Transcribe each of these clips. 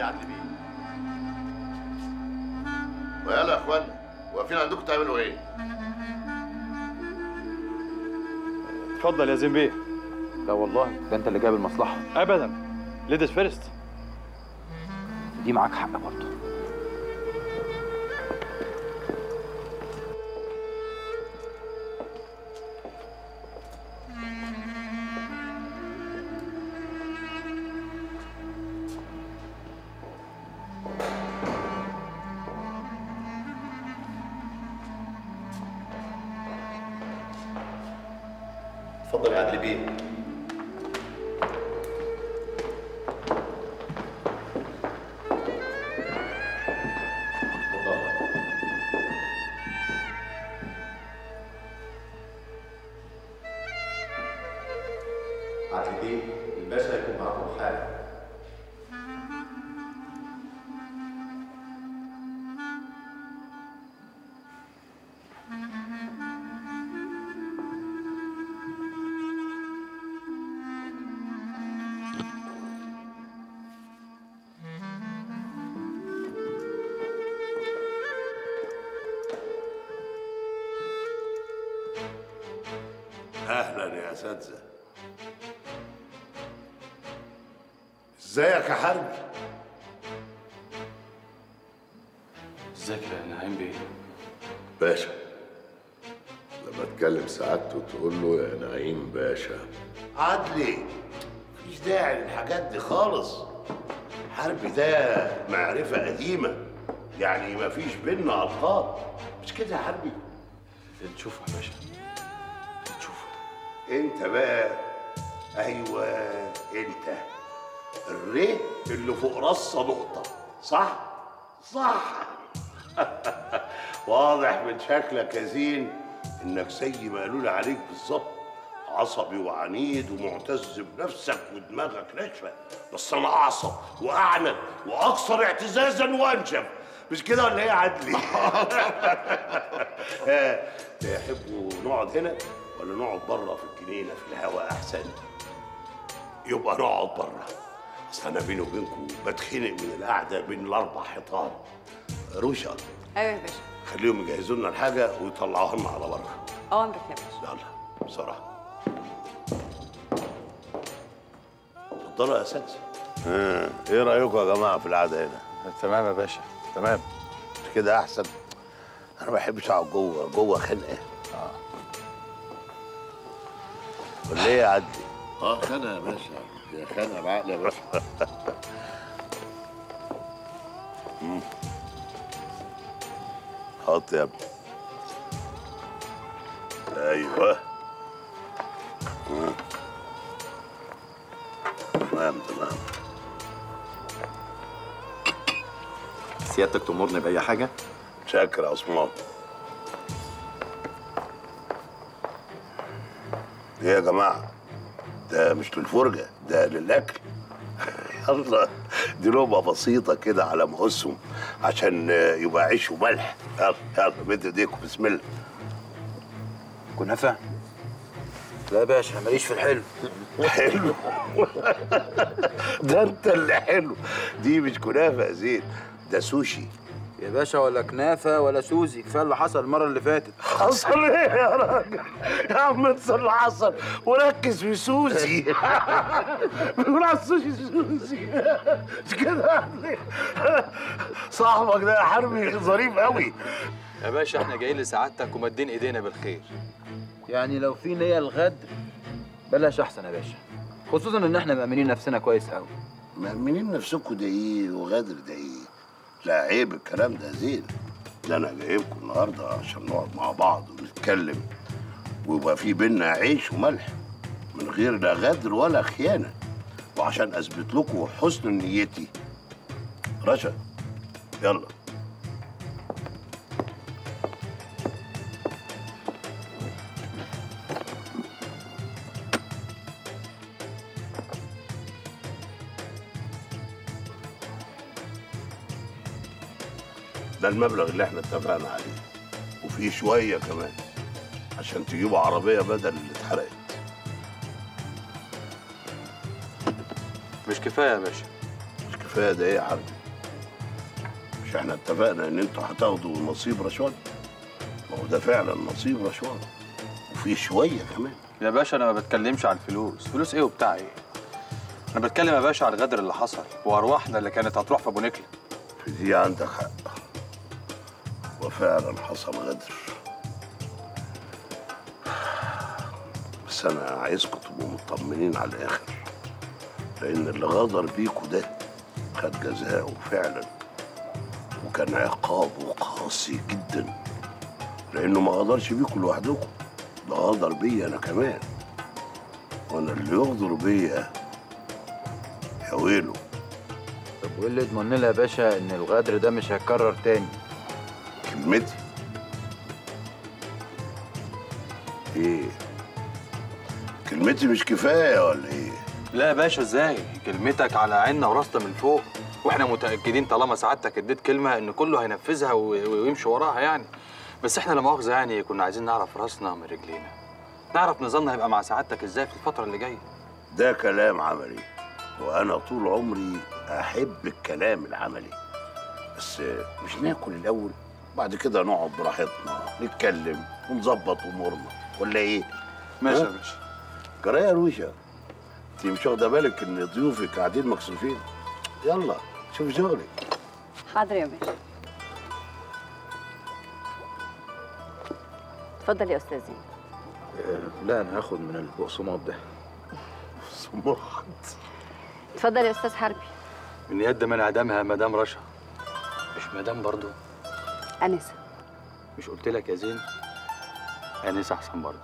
يا عدلي بيه ويلا يا اخوانا واقفين عندكم تعملوا ايه؟ اتفضل يا زنبيه لا والله ده انت اللي جايب المصلحه ابدا ليديز فيرست دي معاك حق برضه اتفضل يا عدلي بيه عدلي بيه الباشا هيكون معاكم حالا اهلا يا اساتذه ازيك يا حربي ازيك يا نعيم بيه باشا لما تكلم سعادته تقول له يا نعيم باشا عدلي مفيش داعي للحاجات دي خالص حربي ده معرفة قديمة يعني مفيش بينا ألقاب مش كده يا حربي اللي تشوفه يا باشا اللي تشوفه انت بقى ايوه انت الري اللي فوق راسه نقطة صح؟ صح واضح من شكلك يا زين انك زي ما قالوا لي عليك بالظبط عصبي وعنيد ومعتز بنفسك ودماغك ناشفه بس انا اعصب واعنت واكثر اعتزازا وانشف مش كده ولا ايه يا عدلي؟ ها، تحبوا نقعد هنا ولا نقعد بره في الجنينه في الهواء احسن؟ يبقى نقعد بره اصل انا بيني وبينكم بتخنق من القعده بين الاربع حيطان روشا ايوه يا باشا خليهم يجهزوا لنا الحاجه ويطلعوها لنا على بره اوامرك يا باشا يلا بسرعه اتفضلوا يا اساتذه ها، ايه رايكم يا جماعه في القعده هنا؟ تمام يا باشا تمام مش كده احسن انا ما بحبش اقعد جوه جوه خنقه اه ولا ايه يا عدلي؟ اه خانة يا باشا يا خانة بعقل يا باشا حط يا ابني ايوه مم. تمام تمام سيادتك تأمرني بأي حاجة؟ شاكر يا عثمان ايه يا جماعه ده مش للفرجه ده للاكل يلا دي لقمه بسيطه كده على مقاسهم عشان يبقى عيش وملح يلا يلا مد ايديكم بسم الله كنافه لا يا باشا ماليش في الحلو حلو ده انت اللي حلو دي مش كنافه يا زين ده سوشي يا باشا ولا كنافه ولا سوزي كفايه اللي حصل المره اللي فاتت حصل ايه يا راجل يا عم انسى اللي حصل وركز في سوزي بيقول على السوشي سوزي مش كده يعني صاحبك ده يا حربي ظريف قوي يا باشا احنا جايين لسعادتك ومدين ايدينا بالخير يعني لو في نيه الغدر بلاش احسن يا باشا خصوصا ان احنا مأمنين نفسنا كويس قوي مأمنين نفسكم ده ايه وغادر ده ايه لا عيب الكلام ده زين ده انا جايبكم النهارده عشان نقعد مع بعض ونتكلم ويبقى في بينا عيش وملح من غير لا غدر ولا خيانه وعشان اثبت لكم حسن نيتي رشا يلا ده المبلغ اللي احنا اتفقنا عليه وفي شويه كمان عشان تجيبوا عربيه بدل اللي اتحرقت مش كفايه يا باشا مش كفايه كفايه ده ايه يا حبيبي مش احنا اتفقنا ان انتوا هتاخدوا نصيب رشوان ما هو ده فعلا نصيب رشوان وفي شويه كمان يا باشا انا ما بتكلمش عن الفلوس فلوس ايه وبتاع ايه انا بتكلم يا باشا على الغدر اللي حصل وارواحنا اللي كانت هتروح في ابو نكله في دي عندك حق وفعلا حصل غدر بس انا عايزكم تبقوا مطمنين على الاخر لان اللي غدر بيكوا ده خد جزاءه فعلا وكان عقابه قاسي جدا لانه ما غدرش بيكوا لوحدكم ده غدر بيا انا كمان وانا اللي يغدر بيا يا ويله طب وايه اللي يضمن لها يا باشا ان الغدر ده مش هيتكرر تاني كلمتي ايه كلمتي مش كفايه ولا ايه لا يا باشا ازاي كلمتك على عيننا وراسنا من فوق واحنا متاكدين طالما سعادتك اديت كلمه ان كله هينفذها و- و- ويمشي وراها يعني بس احنا لا مؤاخذه يعني كنا عايزين نعرف راسنا من رجلينا نعرف نظامنا هيبقى مع سعادتك ازاي في الفتره اللي جايه ده كلام عملي وانا طول عمري احب الكلام العملي بس مش ناكل الاول بعد كده نقعد براحتنا نتكلم ونظبط امورنا ولا ايه ماشي يا ها؟ باشا جرايه يا روشه انت مش واخده بالك ان ضيوفك قاعدين مكسوفين يلا شوف شغلك حاضر يا باشا اتفضل يا استاذ زين آه، لا انا هاخد من البقسماط ده سمحت اتفضل يا استاذ حربي من يد من اعدامها مدام رشا مش مدام برضو انسه مش قلت لك يا زين انس احسن برضو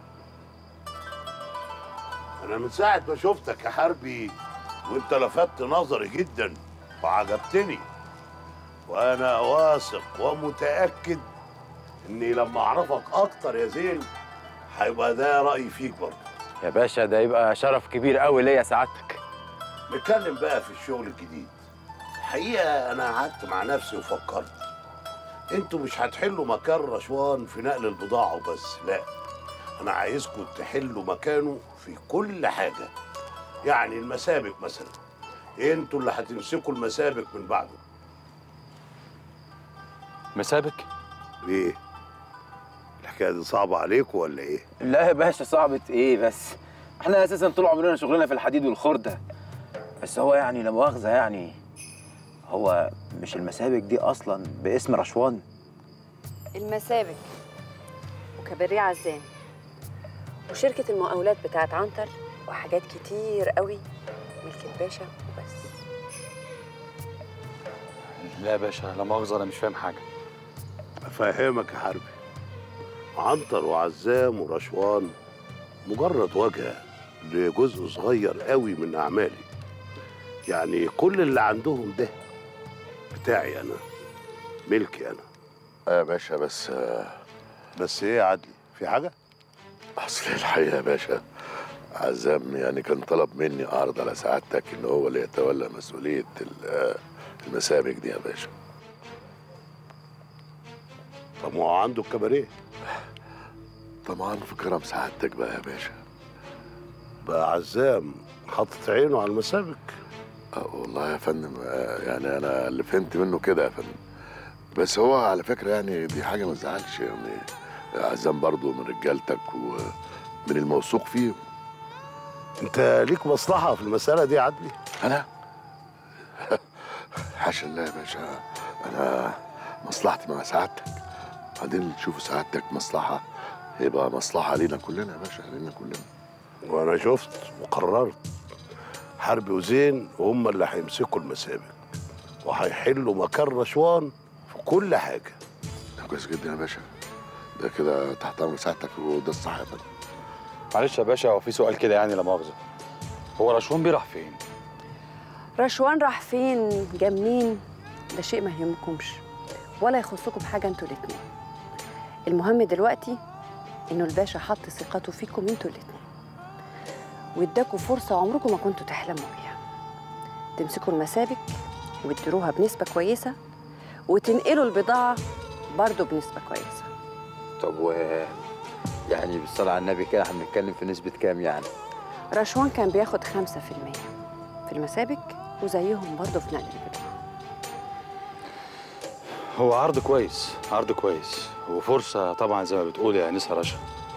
انا من ساعه ما شفتك يا حربي وانت لفتت نظري جدا وعجبتني وانا واثق ومتاكد اني لما اعرفك اكتر يا زين هيبقى ده رايي فيك برضه يا باشا ده يبقى شرف كبير قوي ليا سعادتك نتكلم بقى في الشغل الجديد الحقيقه انا قعدت مع نفسي وفكرت انتوا مش هتحلوا مكان رشوان في نقل البضاعه وبس لا انا عايزكم تحلوا مكانه في كل حاجه يعني المسابك مثلا انتوا اللي هتمسكوا المسابك من بعده مسابك ليه الحكايه دي صعبه عليكم ولا ايه لا يا باشا صعبة ايه بس احنا اساسا طول عمرنا شغلنا في الحديد والخردة بس هو يعني لا مؤاخذة يعني هو مش المسابك دي اصلا باسم رشوان المسابك وكبرية عزام وشركة المقاولات بتاعت عنتر وحاجات كتير قوي ملك الباشا وبس لا يا باشا لا مؤاخذه انا مش فاهم حاجه افهمك يا حربي عنتر وعزام ورشوان مجرد واجهه لجزء صغير قوي من اعمالي يعني كل اللي عندهم ده بتاعي انا ملكي انا آه يا باشا بس آه، بس ايه يا عدلي في حاجه اصل الحقيقه يا باشا عزام يعني كان طلب مني اعرض على سعادتك ان هو اللي يتولى مسؤوليه ال- آه، المسابك دي يا باشا طب ما هو عنده الكباريه طبعا في كرم سعادتك بقى يا باشا بقى عزام حاطط عينه على المسابك آه والله يا فندم آه يعني انا اللي فهمت منه كده يا فندم بس هو على فكره يعني دي حاجه ما تزعلش يعني عزام برضو من رجالتك ومن الموثوق فيه انت ليك مصلحه في المساله دي يا عدلي انا حاشا الله يا باشا انا مصلحتي مع سعادتك بعدين تشوف سعادتك مصلحه يبقى مصلحه لينا كلنا يا باشا لينا كلنا وانا شفت وقررت حربي وزين هم اللي هيمسكوا المسابق وهيحلوا مكان رشوان في كل حاجه ده كويس جدا يا باشا ده كده تحت امر سعادتك وده الصح يا فندم معلش يا باشا هو في سؤال كده يعني لا مؤاخذه هو رشوان بيروح فين رشوان راح فين جا منين ده شيء ما يهمكمش ولا يخصكم بحاجة انتوا الاتنين المهم دلوقتي انه الباشا حط ثقته فيكم انتوا الاتنين واداكوا فرصة عمركم ما كنتوا تحلموا بيها تمسكوا المسابك وتديروها بنسبة كويسة وتنقلوا البضاعة برضه بنسبة كويسة طب و يعني بالصلاة على النبي كده احنا بنتكلم في نسبة كام يعني؟ رشوان كان بياخد خمسة في المية في المسابك وزيهم برضه في نقل البضاعة هو عرض كويس عرض كويس وفرصه طبعا زي ما بتقول يا انسه رشا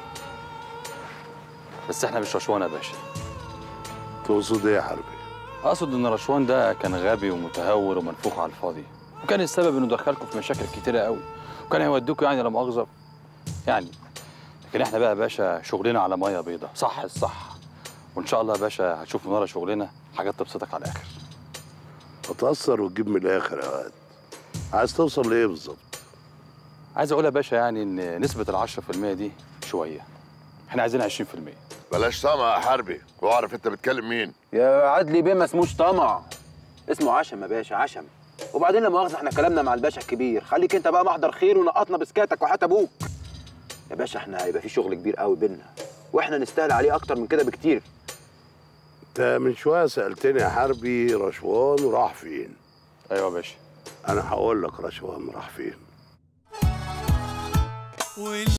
بس احنا مش رشوان يا باشا تقصد ايه يا حربي؟ اقصد ان رشوان ده كان غبي ومتهور ومنفوخ على الفاضي وكان السبب انه دخلكم في مشاكل كتيره قوي وكان هيودوكوا يعني لا مؤاخذه يعني لكن احنا بقى يا باشا شغلنا على ميه بيضاء صح الصح وان شاء الله يا باشا هتشوف من ورا شغلنا حاجات تبسطك على الاخر هتأثر وتجيب من الآخر يا واد عايز توصل لإيه بالظبط؟ عايز اقول يا باشا يعني ان نسبه ال 10% دي شويه احنا عايزين 20% بلاش طمع يا حربي واعرف انت بتكلم مين يا عدلي بيه ما اسموش طمع اسمه عشم يا باشا عشم وبعدين لا مؤاخذه احنا كلامنا مع الباشا الكبير خليك انت بقى محضر خير ونقطنا بسكاتك وحات ابوك يا باشا احنا هيبقى في شغل كبير قوي بينا واحنا نستاهل عليه اكتر من كده بكتير انت من شوية سألتني يا حربي رشوان راح فين؟ ايوه يا باشا أنا هقول لك رشوان راح فين